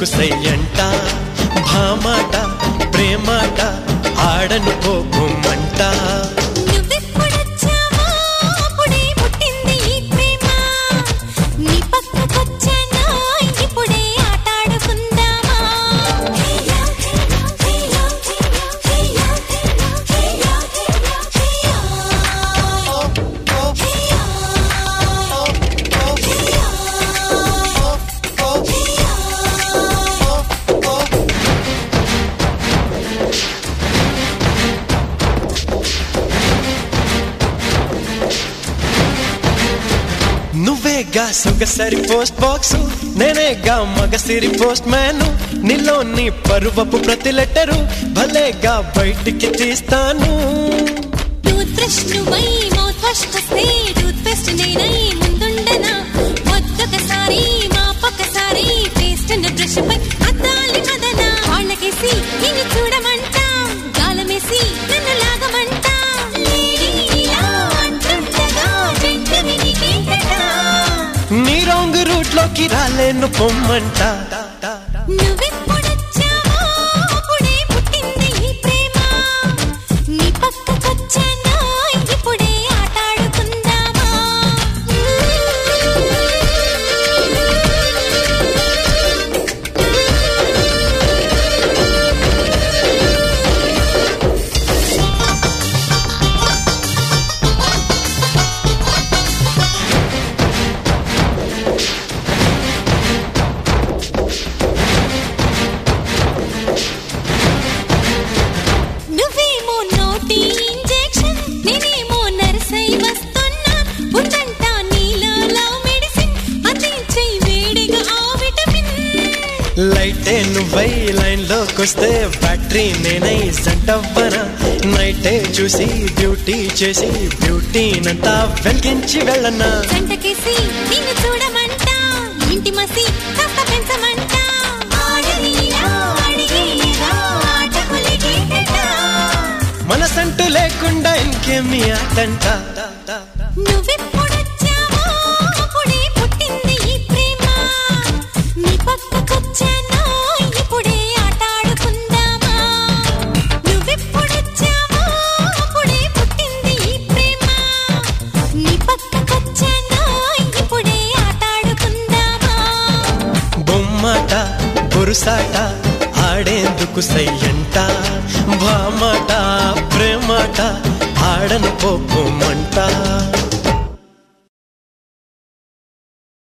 ఆడేందుకు సయ్యంట భామాట ప్రేమాట ఆడను పోకుమంట నువ్వెప్పుడొచ్చావో అప్పుడే పుట్టింది ఈ ప్రేమ నీ పక్కకొచ్చానా ఇప్పుడే ఆటాడుకుందామా హేయా హేయా హేయా హేయా హేయా నువ్వేగా సొగసరి పోస్ట్ బాక్స్ నేనేగా మగసిరి పోస్ట్ మ్యాన్ నీలో నీ పరువపు ప్రతి లెటరు భలేగా బయటికి తీస్తాను టూత్ బ్రష్ నువ్వై మౌత్ వాష్ వస్తే టూత్ పేస్ట్ నేనై ముందుండనా వద్దొకసారి మా పక్కసారి పేస్ట్ బ్రష్ పై అద్దాలి మదన వాళ్ళకేసి నిన్ను చూడమంట గాలమేసి నన్ను లాగమంట లేడీలా అంటుండగా జంటవి నీకేంటట నీ రాంగ్ రూట్ లోకి రాలేను పొమ్మంట నువ్వెప్పుడొచ్చావో అప్పుడే పుట్టింది ఈ ప్రేమ నీ పక్కకొచ్చానా ఇప్పుడే ఆటాడుకుందామా నువ్వేమో నోటి ఇంజెక్షన్ నేనేమో నర్సై వస్తున్నా ఉందంట నీలో లవ్ మెడిసిన్ అందించే వేడిగా ఆ విటమిన్ లైటే నువ్వై లైన్ లోకొస్తే బ్యాటరీ నేనై జంటవ్వనా నైటే చూసి బ్యూటీ చేసి బ్యూటీనంతా వెలిగించి వెళ్ళనా జంటకేసి నిన్ను చూడమంట ఇంటి మసి కాస్త పెంచమంట ఆడనీరా, అడిగేరా, ఆటకులకేంటట? మనసంటూ లేకుండా ఇంకేమి ఆటంట నువ్వెప్పుడొచ్చావో అప్పుడే పుట్టింది ఈ ప్రేమ నీ పక్కకొచ్చానా ఇప్పుడే ఆటాడుకుందామా నువ్వెప్పుడొచ్చావో అప్పుడే పుట్టింది ఈ ప్రేమ నీ పక్కకొచ్చానా ఇప్పుడే ఆటాడుకుందామా బొమ్మాట బురుసాట ఆడేందుకు సయ్యంట భామాట ప్రేమాట ఆడను పోకుమంట